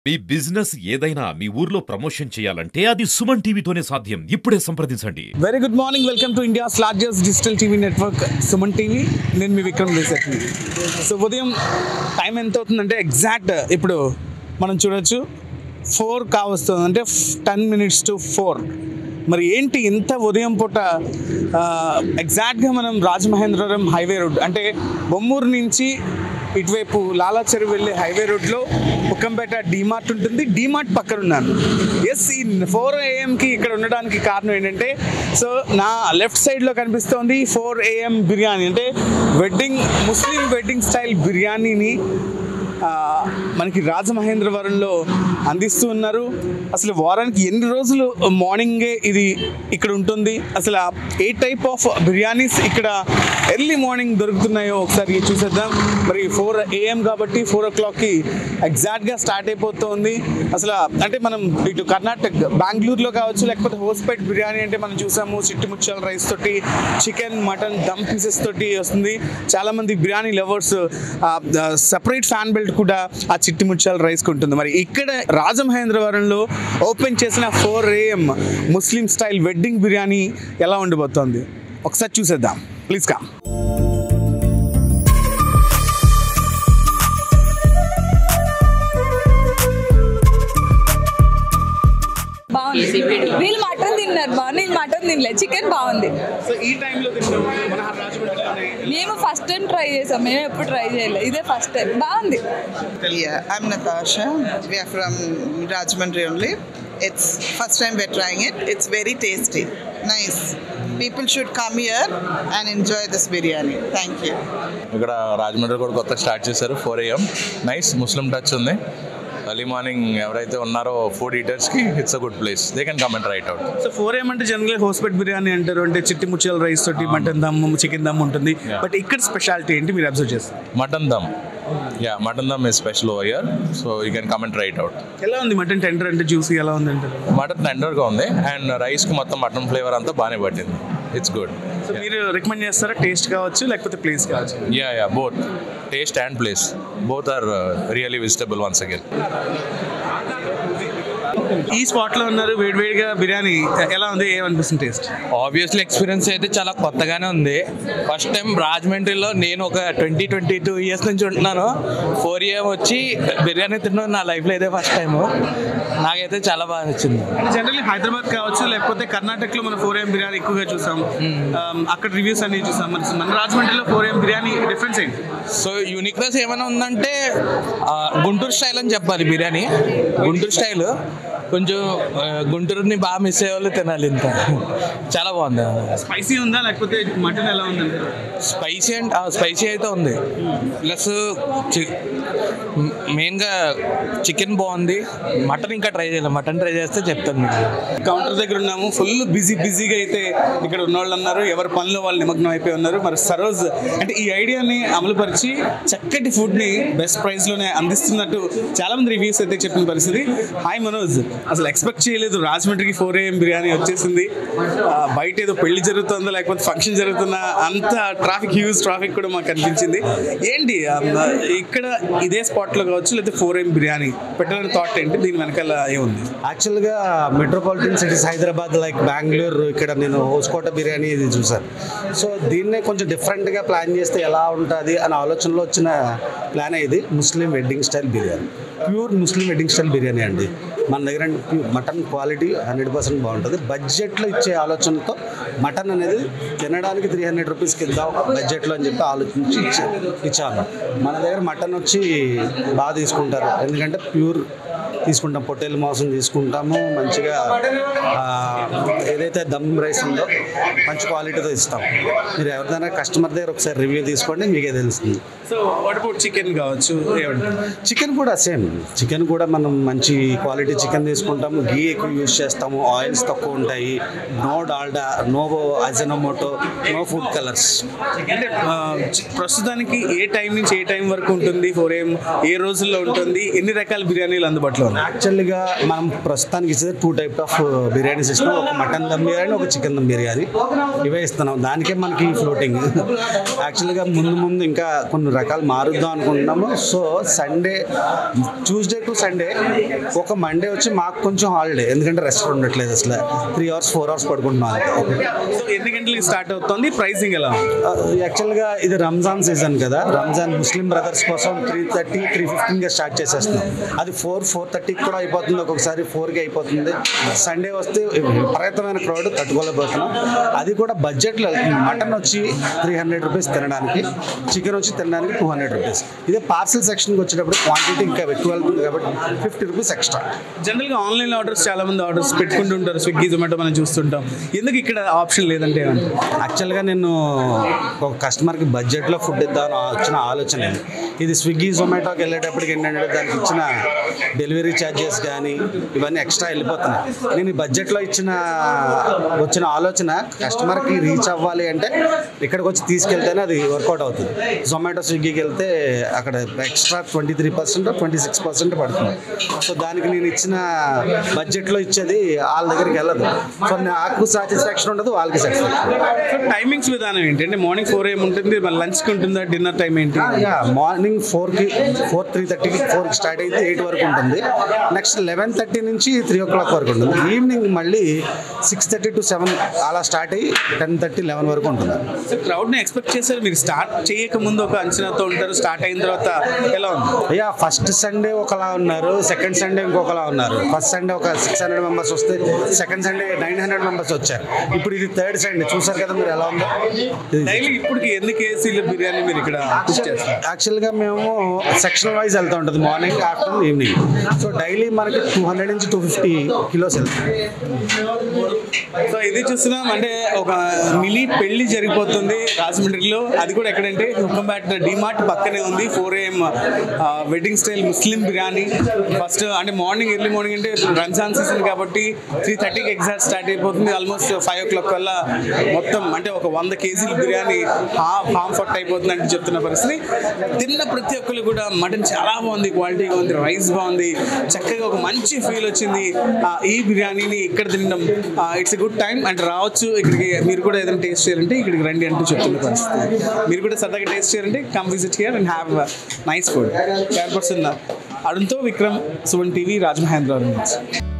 మీ business ఏదైనా మీ ఊర్లో promotion చేయాలంటే అది సుమన్ టీవీతోనే సాధ్యం ఇప్పుడే సంప్రదించండి very good morning welcome to India's largest digital TV network Suman TV నేను మీ విక్రమ్ దేశెట్టి సో ఉదయం టైం ఎంత అవుతుందంటే ఎగ్జాక్ట్ ఇప్పుడు మనం చూడొచ్చు ఫోర్ కావస్తుంది అంటే టెన్ మినిట్స్ టు ఫోర్ మరి ఏంటి ఇంత ఉదయం పూట ఎగ్జాక్ట్గా మనం రాజమహేంద్రవరం హైవే రోడ్ అంటే బొమ్మూరు నుంచి ఇటువైపు లాలా చెరువు వెళ్ళే హైవే రోడ్లో ఉక్కంపేట డీమార్ట్ ఉంటుంది డీమార్ట్ పక్కన ఉన్నాను ఎస్ ఈ ఫోర్ ఏఎంకి ఇక్కడ ఉండడానికి కారణం ఏంటంటే సో నా లెఫ్ట్ సైడ్లో కనిపిస్తోంది ఫోర్ ఏఎం బిర్యానీ అంటే వెడ్డింగ్ ముస్లిం వెడ్డింగ్ స్టైల్ బిర్యానీని ఆ, మనకి రాజమహేంద్రవరంలో అందిస్తూ ఉన్నారు అసలు వారానికి ఎన్ని రోజులు మార్నింగే ఇది ఇక్కడ ఉంటుంది అసలు ఆ ఏ టైప్ ఆఫ్ బిర్యానీస్ ఇక్కడ ఎర్లీ మార్నింగ్ దొరుకుతున్నాయో ఒకసారి చూసేద్దాం మరి ఫోర్ ఏఎం కాబట్టి ఫోర్ ఓ క్లాక్కి ఎగ్జాక్ట్గా స్టార్ట్ అయిపోతుంది అసలు అంటే మనం ఇటు కర్ణాటక బెంగళూరులో కావచ్చు లేకపోతే హోస్పేట్ బిర్యానీ అంటే మనం చూసాము చిట్టుముచ్చాల రైస్ తోటి చికెన్ మటన్ దమ్ పీసెస్ తోటి వస్తుంది చాలా మంది biryani lovers separate fan belt కూడా ఆ చిట్టి ముత్యాల రైస్ ఉంటుంది మరి ఇక్కడ రాజమహేంద్రవరంలో ఓపెన్ చేసిన four AM Muslim style wedding biryani ఎలా ఉండబోతోంది ఒకసారి చూసేద్దాం ప్లీజ్ కా బాగుంది వీళ్ళు మటన్ తిన్నారు బాగుంది నేను మటన్ తినలేదు చికెన్ బాగుంది సో ఈ టైంలో మన రాజమండ్రిలోనే మేము ఫస్ట్ టైం ట్రై చేసాం మేము ఎప్పుడు ట్రై చేయలేదు ఇదే ఫస్ట్ టైం బాగుంది Yeah, I'm Natasha. We are from Rajahmundry only. It's first time we're trying it. It's very tasty. Nice. People should come here and enjoy this biryani. Thank you. ఇక్కడ రాజమండ్రి కూడా కొత్త start చేశారు four AM nice Muslim touch ఉంది early morning ఎవరైతే ఉన్నారో food ఈటర్స్కి it's a good place they can come and right out so four AM అంటే general Hospet biryani అంటారు అంటే చిట్టి ముత్యాల రైస్ తోటి మటన్ దమ్ చికెన్ దమ్ ఉంటుంది బట్ ఇక్కడ స్పెషాలిటీ ఏంటి మీరు అబ్జర్వ్ చేస్తారు mutton dum yeah mutton dum is special over year so you can come and right out ఎలా ఉంది మటన్ టెండర్ అంటే జ్యూసీ ఎలా ఉంది అంటారు మటన్ టెండర్గా ఉంది అండ్ రైస్కి మొత్తం మటన్ ఫ్లేవర్ అంతా బాగానే పట్టింది ఇట్స్ గుడ్ సో మీరు రికమెండ్ చేస్తారా టేస్ట్ కావచ్చు లేకపోతే ప్లేస్ కావచ్చు yeah yeah both taste and place both are really visitable once again ఈ స్పాట్ లో ఉన్నారు వేడివేడిగా బిర్యానీ ఎలా ఉంది ఏమనిపిస్తుంది టేస్ట్ ఆబ్వియస్లీ ఎక్స్పీరియన్స్ అయితే చాలా కొత్తగానే ఉంది ఫస్ట్ టైం రాజమండ్రిలో నేను ఒక ట్వంటీ ట్వంటీ టూ ఇయర్స్ నుంచి ఉంటున్నాను ఫోర్ ఇయర్ వచ్చి బిర్యానీ తిన్నాను నా లైఫ్లో ఇదే ఫస్ట్ టైం నాకైతే చాలా బాగా నచ్చింది జనరల్లీ హైదరాబాద్ కావచ్చు లేకపోతే కర్ణాటకలో మనం ఫోర్ ఏం బిర్యానీ ఎక్కువగా చూసాం Um, అక్కడ రివ్యూస్ అన్ని చూసాం మరి మన రాజమండ్రిలో ఫోర్ ఏం బిర్యానీ డిఫరెన్స్ ఏంటి సో యూనిక్నెస్ ఏమైనా ఉందంటే ఆ, గుంటూరు స్టైల్ అని చెప్పాలి బిర్యానీ గుంటూరు స్టైల్ కొంచెం ఆ, గుంటూరుని బాగా మిస్ అయ్యే వాళ్ళు తినాలి ఇంత చాలా బాగుంది స్పైసీ ఉందా లేకపోతే మటన్ ఎలా ఉందండి స్పైసీ అండ్ స్పైసీ అయితే ఉంది ప్లస్ మెయిన్గా చికెన్ బాగుంది మటన్ ఇంకా ట్రై చేయలేదు మటన్ ట్రై చేస్తే చెప్తాను మీకు కౌంటర్ దగ్గర ఉన్నాము ఫుల్ బిజీ బిజీగా అయితే ఇక్కడ ఉన్నవాళ్ళు అన్నారు ఎవరి పనిలో వాళ్ళు నిమగ్నం అయిపోయి ఉన్నారు మరి సరోజ్ అంటే ఈ ఐడియాని అమలుపరిచి చక్కటి ఫుడ్ని బెస్ట్ ప్రైస్లోనే అందిస్తున్నట్టు చాలా మంది రివ్యూస్ అయితే చెప్పిన పరిస్థితి హాయ్ మనోజ్ అసలు ఎక్స్పెక్ట్ చేయలేదు రాజమండ్రికి ఫోర్ ఏఎం బిర్యానీ వచ్చేసింది ఆ, బయట ఏదో పెళ్లి జరుగుతుందో లేకపోతే ఫంక్షన్ జరుగుతున్నా అంత ట్రాఫిక్ హ్యూజ్ ట్రాఫిక్ కూడా మాకు కనిపించింది ఏంటి ఆ, ఇక్కడ ఇదే స్పాట్లో కావచ్చు లేకపోతే ఫోర్ ఏఎం బిర్యానీ పెట్టాలని థాట్ ఏంటి దీని వెనకాల ఏముంది యాక్చువల్గా metropolitan cities Hyderabad like Bengaluru ఇక్కడ నేను హోస్కోట బిర్యానీ ఇది చూసాను సో దీన్నే కొంచెం డిఫరెంట్గా ప్లాన్ చేస్తే ఎలా ఉంటుంది అనే ఆలోచనలో వచ్చిన ప్లాన్ ఇది Muslim wedding style biryani pure Muslim wedding style biryani అండి మన దగ్గర మటన్ క్వాలిటీ హండ్రెడ్ పర్సెంట్ బాగుంటుంది బడ్జెట్లో ఇచ్చే ఆలోచనతో మటన్ అనేది తినడానికి త్రీ హండ్రెడ్ రూపీస్కి ఇద్దాం బడ్జెట్లో అని చెప్పి ఆలోచించి ఇచ్చా ఇచ్చాను మన దగ్గర మటన్ వచ్చి బాగా తీసుకుంటారు ఎందుకంటే ప్యూర్ తీసుకుంటాం పొట్టేలు మాంసం తీసుకుంటాము మంచిగా ఆ, ఏదైతే దమ్ రైస్ ఉందో మంచి క్వాలిటీతో ఇస్తాం మీరు ఎవరిదైనా కస్టమర్ దగ్గర ఒకసారి రివ్యూ తీసుకోండి మీకే తెలుస్తుంది సో వాట్ అబౌట్ చికెన్ కావచ్చు ఏమంటారు చికెన్ కూడా సేమ్ చికెన్ కూడా మనం మంచి క్వాలిటీ చికెన్ తీసుకుంటాము గీ ఎక్కువ యూజ్ చేస్తాము ఆయిల్స్ తక్కువ ఉంటాయి no Dalda no Ajinomoto no food colours అంటే ఆ, చి- ప్రస్తుతానికి ఏ టైం నుంచి ఏ టైం వరకు ఉంటుంది ఫోర్ ఏం ఏ రోజుల్లో ఉంటుంది ఎన్ని రకాల బిర్యానీలు అందుబాటులో ఉన్నాయి ఇవ్వాలి యాక్చువల్గా మనం ప్రస్తుతానికి ఇచ్చేది two type of biryani system ఒక మటన్ దమ్ బిర్యానీ ఒక చికెన్ దమ్ బిర్యానీ ఇవే ఇస్తున్నాం దానికే మనకి ఫ్లోటింగ్ యాక్చువల్గా ముందు ముందు ఇంకా కొన్ని రకాలు మారుద్దాం అనుకుంటున్నాము so Sunday Tuesday to Sunday ఒక మండే వచ్చి మాకు కొంచెం హాలిడే ఎందుకంటే రెస్ట్ ఉండట్లేదు అసలు త్రీ అవర్స్ ఫోర్ అవర్స్ పడుకుంటున్నాం అంతే సో ఎన్ని గంటలకి స్టార్ట్ అవుతుంది ప్రైసింగ్ ఎలా ఉంది? యాక్చువల్గా ఇది రంజాన్ సీజన్ కదా రంజాన్ ముస్లిం బ్రదర్స్ కోసం త్రీ థర్టీ త్రీ ఫిఫ్టీన్గా స్టార్ట్ చేసేస్తున్నాం అది ఫోర్ ఫోర్ థర్టీకి కూడా అయిపోతుంది ఒక్కొక్కసారి ఫోర్కి అయిపోతుంది సండే వస్తే విపరీతమైన క్రౌడ్ తట్టుకోలేకపోతున్నాం అది కూడా బడ్జెట్లో వెళ్తుంది మటన్ వచ్చి త్రీ హండ్రెడ్ రూపీస్ తినడానికి చికెన్ వచ్చి తినడానికి టూ హండ్రెడ్ రూపీస్ ఇదే పార్సల్ సెక్షన్కి వచ్చేటప్పుడు క్వాంటిటీ ఇంకా ఎక్కువ వెళ్తుంది కాబట్టి ఫిఫ్టీ రూపీస్ ఎక్స్ట్రా జనరల్గా ఆన్లైన్ ఆర్డర్స్ చాలా మంది ఆర్డర్స్ పెట్టుకుంటుంటారు స్విగ్గీ జొమాటో మనం చూస్తుంటాం ఎందుకు ఇక్కడ ఆప్షన్ లేదంటే ఏమంటే యాక్చువల్గా నేను ఒక కస్టమర్కి బడ్జెట్లో ఫుడ్ ఇద్దామని వచ్చిన ఆలోచన ఇది ఇది స్విగ్గీ జొమాటోకి వెళ్ళేటప్పటికి ఏంటంటే దానికి ఇచ్చిన డెలివరీ ఛార్జెస్ కానీ ఇవన్నీ ఎక్స్ట్రా వెళ్ళిపోతున్నాయి నేను ఈ బడ్జెట్లో ఇచ్చిన వచ్చిన ఆలోచన కస్టమర్కి రీచ్ అవ్వాలి అంటే ఇక్కడికి వచ్చి తీసుకెళ్తేనే అది వర్కౌట్ అవుతుంది జొమాటో స్విగ్గీకి వెళ్తే అక్కడ extra twenty three percent twenty six percent పడుతుంది సో దానికి నేను ఇచ్చిన బడ్జెట్లో ఇచ్చేది వాళ్ళ దగ్గరికి వెళ్ళదు సో నాకు సాటిస్ఫాక్షన్ ఉండదు వాళ్ళకి సాటిస్ఫాక్షన్ సో టైమింగ్స్ విధానం ఏంటి అంటే మార్నింగ్ ఫోర్ ఏం ఉంటుంది మరి లంచ్కి ఉంటుందా డిన్నర్ టైం ఏంటి యా మార్నింగ్ ఫోర్కి ఫోర్ త్రీ థర్టీకి ఫోర్కి స్టార్ట్ అయితే ఎయిట్ వరకు ఉంటుంది నెక్స్ట్ లెవెన్ థర్టీ నుంచి త్రీ ఓ క్లాక్ వరకు ఉంటుంది ఈవినింగ్ మళ్ళీ సిక్స్ థర్టీ టు సెవెన్ అలా స్టార్ట్ అయ్యి టెన్ థర్టీ లెవెన్ వరకు ఉంటుంది సో క్రౌడ్ని ఎక్స్పెక్ట్ చేశారు మీరు స్టార్ట్ చేయక ముందు ఒక అంచనాతో ఉంటారు స్టార్ట్ అయిన తర్వాత ఎలా ఉంది అయ్యా ఫస్ట్ సండే ఒకలా ఉన్నారు సెకండ్ సండే ఇంకొకలా ఉన్నారు ఫస్ట్ సండే ఒక సిక్స్ హండ్రెడ్ మెంబర్స్ వస్తే second Sunday nine hundred members వచ్చారు ఇప్పుడు ఇది థర్డ్ సండే చూసారు కదా మీరు ఎలా ఉందో ఇది డైలీ ఇప్పటికి ఎన్ని కేజీల బిర్యానీ మీరు ఇక్కడ కుక్ చేస్తారు యాక్చువల్గా మేము సెక్షన్ వైజ్ వెళ్తూ ఉంటుంది morning afternoon evening so daily మనకి టూ హండ్రెడ్ నుంచి టూ ఫిఫ్టీ కిలోస్ వెళ్తాయి సో ఇది చూస్తున్నాం అంటే ఒక మినీ పెళ్లి జరిగిపోతుంది రాజమండ్రిలో అది కూడా ఎక్కడంటే హుకంబాట్ డిమార్ట్ పక్కనే ఉంది four AM wedding style Muslim biryani first అంటే మార్నింగ్ ఎర్లీ మార్నింగ్ అంటే రంజాన్ సీజన్ కాబట్టి త్రీ థర్టీకి ఎగ్జాక్ట్ స్టార్ట్ అయిపోతుంది ఆల్మోస్ట్ ఫైవ్ ఓ క్లాక్ కల్లా మొత్తం అంటే ఒక వంద కేజీల బిర్యానీ హాఫ్ హాఫ్ ఫట్ అయిపోతుంది అంటే చెప్తున్న పరిస్థితి తిన్న ప్రతి ఒక్కరు కూడా మటన్ చాలా బాగుంది క్వాలిటీగా ఉంది రైస్ బాగుంది చక్కగా ఒక మంచి ఫీల్ వచ్చింది ఆ, ఈ బిర్యానీని ఇక్కడ తినడం ఇట్స్ ఎ గుడ్ టైం అంటే రావచ్చు ఇక్కడికి మీరు కూడా ఏదైనా టేస్ట్ చేయాలంటే ఇక్కడికి రండి అంటూ చెప్తున్న పరిస్థితి మీరు కూడా సరదాగా టేస్ట్ చేయాలంటే come visit here and have nice food care person అరుణ్తో విక్రమ్ సువన్ టీవీ రాజమహేంద్రవరం నుంచి